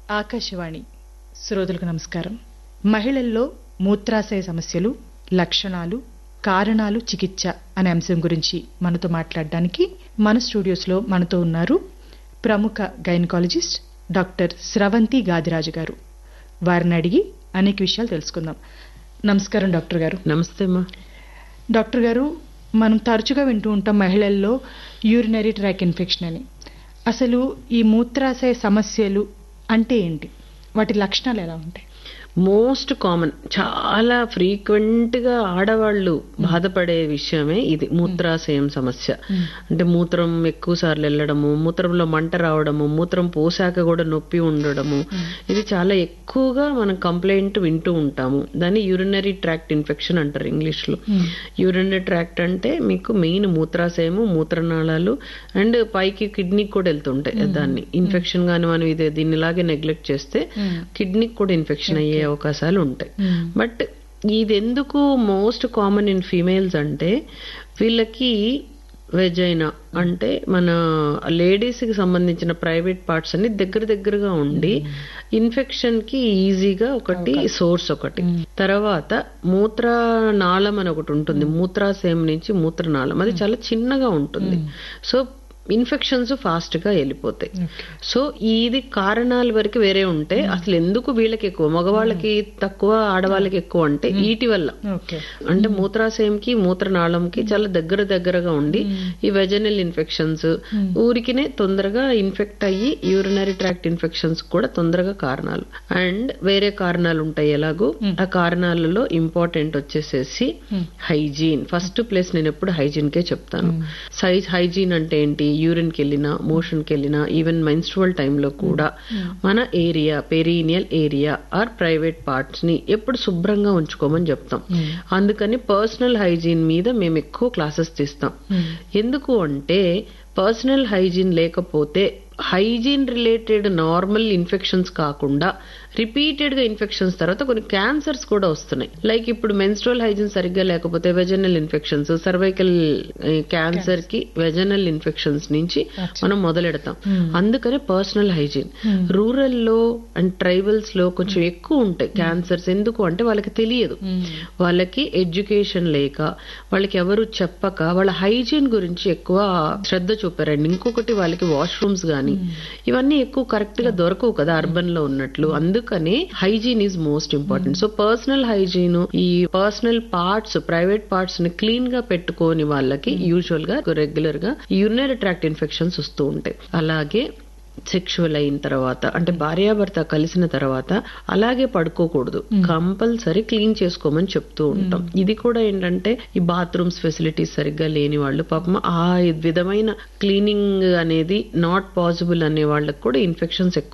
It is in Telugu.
ఆకాశవాణి శ్రోతలకు నమస్కారం మహిళల్లో మూత్రాశయ సమస్యలు లక్షణాలు కారణాలు చికిత్స అనే అంశం గురించి మనతో మాట్లాడడానికి మన స్టూడియోస్లో మనతో ఉన్నారు ప్రముఖ గైనకాలజిస్ట్ డాక్టర్ స్రవంతి గాదిరాజు గారు వారిని అడిగి అనేక విషయాలు తెలుసుకుందాం నమస్కారం డాక్టర్ గారు నమస్తే అమ్మా డాక్టర్ గారు మనం తరచుగా వింటూ ఉంటాం మహిళల్లో యూరినరీ ట్రాక్ ఇన్ఫెక్షన్ అని అసలు ఈ మూత్రాశయ సమస్యలు అంటే ఏంటి వాటి లక్షణాలు ఎలా ఉంటాయి మోస్ట్ కామన్ చాలా ఫ్రీక్వెంట్ గా ఆడవాళ్ళు బాధపడే విషయమే ఇది మూత్రాశయం సమస్య అంటే మూత్రం ఎక్కువ సార్లు వెళ్ళడము మూత్రంలో మంట రావడము మూత్రం పోసాక కూడా నొప్పి ఉండడము ఇది చాలా ఎక్కువగా మనం కంప్లైంట్ వింటూ ఉంటాము దాన్ని యూరినరీ ట్రాక్ట్ ఇన్ఫెక్షన్ అంటారు ఇంగ్లీష్ లో యూరినరీ ట్రాక్ట్ అంటే మీకు మెయిన్ మూత్రాశయము మూత్రనాళాలు అండ్ పైకి కిడ్నీకి కూడా వెళ్తుంటాయి దాన్ని ఇన్ఫెక్షన్ గాని మనం ఇది దీన్ని ఇలాగే నెగ్లెక్ట్ చేస్తే కిడ్నీకి కూడా ఇన్ఫెక్షన్ అయ్యే అవకాశాలు ఉంటాయి బట్ ఇది ఎందుకు మోస్ట్ కామన్ ఇన్ ఫీమేల్స్ అంటే వీళ్ళకి వెజైనా అంటే మన లేడీస్ కి సంబంధించిన ప్రైవేట్ పార్ట్స్ అన్ని దగ్గర దగ్గరగా ఉండి ఇన్ఫెక్షన్ కి ఈజీగా ఒకటి సోర్స్ ఒకటి తర్వాత మూత్ర నాళం అని ఒకటి ఉంటుంది మూత్రాశయం నుంచి మూత్రనాళం అది చాలా చిన్నగా ఉంటుంది సో ఇన్ఫెక్షన్స్ ఫాస్ట్ గా వెళ్ళిపోతాయి సో ఇది కారణాల వరకు వేరే ఉంటే అసలు ఎందుకు వీళ్ళకి ఎక్కువ మగవాళ్ళకి తక్కువ ఆడవాళ్ళకి ఎక్కువ అంటే వీటి వల్ల ఓకే అంటే మూత్రాశయంకి మూత్రనాళంకి చాలా దగ్గర దగ్గరగా ఉండి ఈ వెజనల్ ఇన్ఫెక్షన్స్ ఊరికినే తొందరగా ఇన్ఫెక్ట్ అయ్యి యూరినరీ ట్రాక్ట్ ఇన్ఫెక్షన్స్ కూడా తొందరగా కారణాలు అండ్ వేరే కారణాలు ఉంటాయి ఎలాగో ఆ కారణాలలో ఇంపార్టెంట్ వచ్చేసేసి హైజీన్ ఫస్ట్ ప్లేస్ నేను ఎప్పుడు హైజీన్ కే చెప్తాను సైజ్ హైజీన్ అంటే ఏంటి యూరిన్ కి వెళ్ళినా మోషన్ కి వెళ్ళినా ఈవెన్ మెన్స్ట్రువల్ టైంలో కూడా మన area perineal area or private parts ని ఎప్పుడు శుభ్రంగా ఉంచుకోమని చెప్తాం అందుకని పర్సనల్ హైజీన్ మీద మేము ఎక్కువ క్లాసెస్ తీస్తాం ఎందుకు అంటే పర్సనల్ హైజీన్ లేకపోతే హైజీన్ రిలేటెడ్ నార్మల్ ఇన్ఫెక్షన్స్ కాకుండా రిపీటెడ్ గా ఇన్ఫెక్షన్స్ తర్వాత కొన్ని క్యాన్సర్స్ కూడా వస్తున్నాయి లైక్ ఇప్పుడు మెన్స్ట్రల్ హైజీన్ సరిగ్గా లేకపోతే వెజనల్ ఇన్ఫెక్షన్స్ సర్వైకల్ క్యాన్సర్ కి వెజనల్ ఇన్ఫెక్షన్స్ నుంచి మనం మొదలెడతాం అందుకనే పర్సనల్ హైజీన్ రూరల్ లో అండ్ ట్రైబల్స్ లో కొంచెం ఎక్కువ ఉంటాయి క్యాన్సర్స్ ఎందుకు అంటే వాళ్ళకి తెలియదు వాళ్ళకి ఎడ్యుకేషన్ లేక వాళ్ళకి ఎవరు చెప్పక వాళ్ళ హైజీన్ గురించి ఎక్కువ శ్రద్ధ చూపారండి ఇంకొకటి వాళ్ళకి వాష్రూమ్స్ గానీ ఇవన్నీ ఎక్కువ కరెక్ట్ గా దొరకవు కదా అర్బన్ లో ఉన్నట్లు అందుకని hygiene is most important so personal hygiene ఈ పర్సనల్ పార్ట్స్ ప్రైవేట్ పార్ట్స్ ని క్లీన్ గా పెట్టుకోని వాళ్ళకి యూజువల్ గా రెగ్యులర్ గా యూరినరీ ట్రాక్ట్ ఇన్ఫెక్షన్స్ వస్తూ ఉంటాయి అలాగే సెక్షువల్ అయిన తర్వాత అంటే భార్యాభర్త కలిసిన తర్వాత అలాగే పడుకోకూడదు కంపల్సరీ క్లీన్ చేసుకోమని చెప్తూ ఉంటాం ఇది కూడా ఏంటంటే ఈ బాత్రూమ్స్ ఫెసిలిటీస్ సరిగ్గా లేని వాళ్ళు పాపం ఆ విధమైన క్లీనింగ్ అనేది నాట్ పాసిబుల్ అనే వాళ్ళకి కూడా ఇన్ఫెక్షన్స్ ఎక్కువ